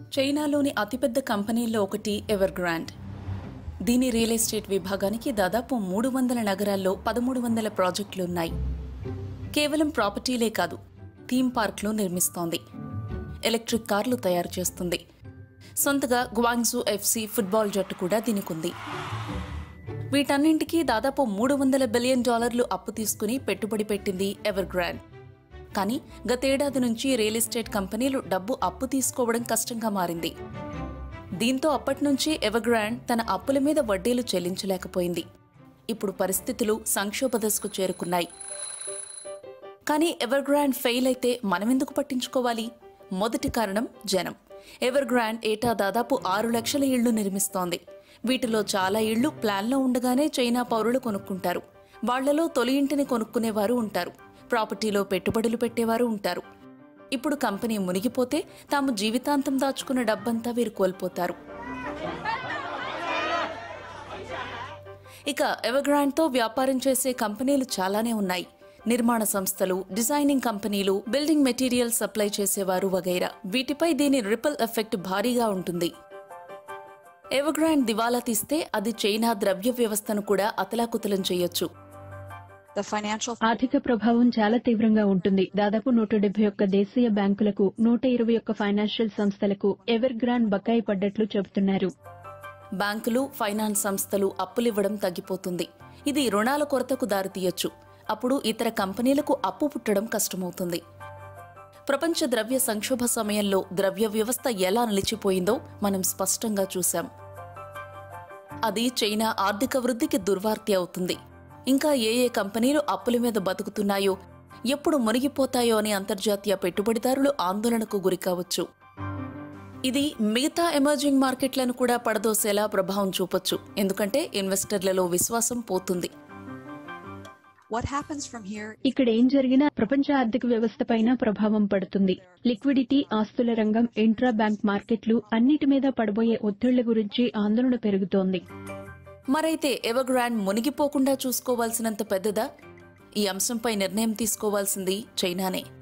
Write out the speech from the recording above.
చైనాలోని అతిపెద్ద కంపెనీల్లో ఒకటి ఎవర్ గ్రాండ్ దీని రియల్ ఎస్టేట్ విభాగానికి దాదాపు మూడు వందల నగరాల్లో పదమూడు వందల ప్రాజెక్టులున్నాయి కేవలం ప్రాపర్టీలే కాదు థీమ్ పార్క్లు నిర్మిస్తోంది ఎలక్ట్రిక్ కార్లు తయారు చేస్తుంది సొంతగా గ్వాంగ్జూ ఎఫ్సి ఫుట్బాల్ జట్టు కూడా దీనికుంది వీటన్నింటికీ దాదాపు మూడు వందల బిలియన్ డాలర్లు అప్పు తీసుకుని పెట్టుబడి పెట్టింది ఎవర్ గ్రాండ్ కానీ గతేడాది నుంచి రియల్ ఎస్టేట్ కంపెనీలు డబ్బు అప్పు తీసుకోవడం కష్టంగా మారింది దీంతో అప్పటి నుంచి ఎవగ్రాండ్ తన అప్పుల మీద వడ్డీలు చెల్లించలేకపోయింది ఇప్పుడు పరిస్థితులు సంక్షోభ దశకు చేరుకున్నాయి కానీ ఎవర్గ్రాండ్ ఫెయిల్ అయితే మనమెందుకు పట్టించుకోవాలి మొదటి కారణం జనం ఎవర్గ్రాండ్ ఏటా దాదాపు ఆరు లక్షల ఇళ్లు నిర్మిస్తోంది వీటిలో చాలా ఇళ్లు ప్లాన్లో ఉండగానే చైనా పౌరులు కొనుక్కుంటారు వాళ్లలో తొలి ఇంటిని కొనుక్కునేవారు ఉంటారు ప్రాపర్టీలో పెట్టుబడులు పెట్టేవారు ఉంటారు ఇప్పుడు కంపెనీ మునిగిపోతే తాము జీవితాంతం దాచుకున్న డబ్బంతా వీరు కోల్పోతారు ఇక ఎవగ్రాండ్తో వ్యాపారం చేసే కంపెనీలు చాలానే ఉన్నాయి నిర్మాణ సంస్థలు డిజైనింగ్ కంపెనీలు బిల్డింగ్ మెటీరియల్ సప్లై చేసేవారు వగైరా వీటిపై దీని రిపల్ ఎఫెక్ట్ భారీగా ఉంటుంది ఎవగ్రాండ్ దివాలా తీస్తే అది చైనా ద్రవ్య వ్యవస్థను కూడా అతలాకుతలం చేయొచ్చు The financial ఆర్థిక ప్రభావం చాలా తీవ్రంగా ఉంటుంది దాదాపు నూట డెబ్బై ఒక్క దేశీయ బ్యాంకులకు నూట ఇరవై ఒక్క ఫైనాన్షియల్ సంస్థలకు ఎవర్ గ్రాండ్ బకాయి పడ్డట్లు చెబుతున్నారు బ్యాంకులు ఫైనాన్స్ సంస్థలు అప్పులివ్వడం తగ్గిపోతుంది ఇది రుణాల కొరతకు దారితీయొచ్చు అప్పుడు ఇతర కంపెనీలకు అప్పు పుట్టడం కష్టమవుతుంది ప్రపంచ ద్రవ్య సంక్షోభ సమయంలో ద్రవ్య వ్యవస్థ ఎలా నిలిచిపోయిందో మనం స్పష్టంగా చూశాం అది చైనా ఆర్థిక వృద్ధికి దుర్వార్తి అవుతుంది ఇంకా ఏ ఏ కంపెనీలు అప్పుల మీద బతుకుతున్నాయో ఎప్పుడు మునిగిపోతాయో అని అంతర్జాతీయ పెట్టుబడిదారులు ఆందోళనకు గురికావచ్చు ఇది మిగతా ఎమర్జింగ్ మార్కెట్లను కూడా పడదోసేలా ప్రభావం చూపొచ్చు ఎందుకంటే ఇన్వెస్టర్లలో విశ్వాసం పోతుంది what happens from here ఇక్కడ ఏం జరిగినా ప్రపంచ ఆర్థిక వ్యవస్థ పైన ప్రభావం పడుతుంది లిక్విడిటీ ఆస్తుల రంగం ఇంట్రా బ్యాంక్ మార్కెట్లు అన్నిటి మీద పడబోయే ఒత్తిళ్ల గురించి ఆందోళన పెరుగుతోంది మరైతే ఎవగ్రాండ్ మునిగిపోకుండా చూసుకోవాల్సినంత పెద్దదా ఈ అంశంపై నిర్ణయం తీసుకోవాల్సింది చైనానే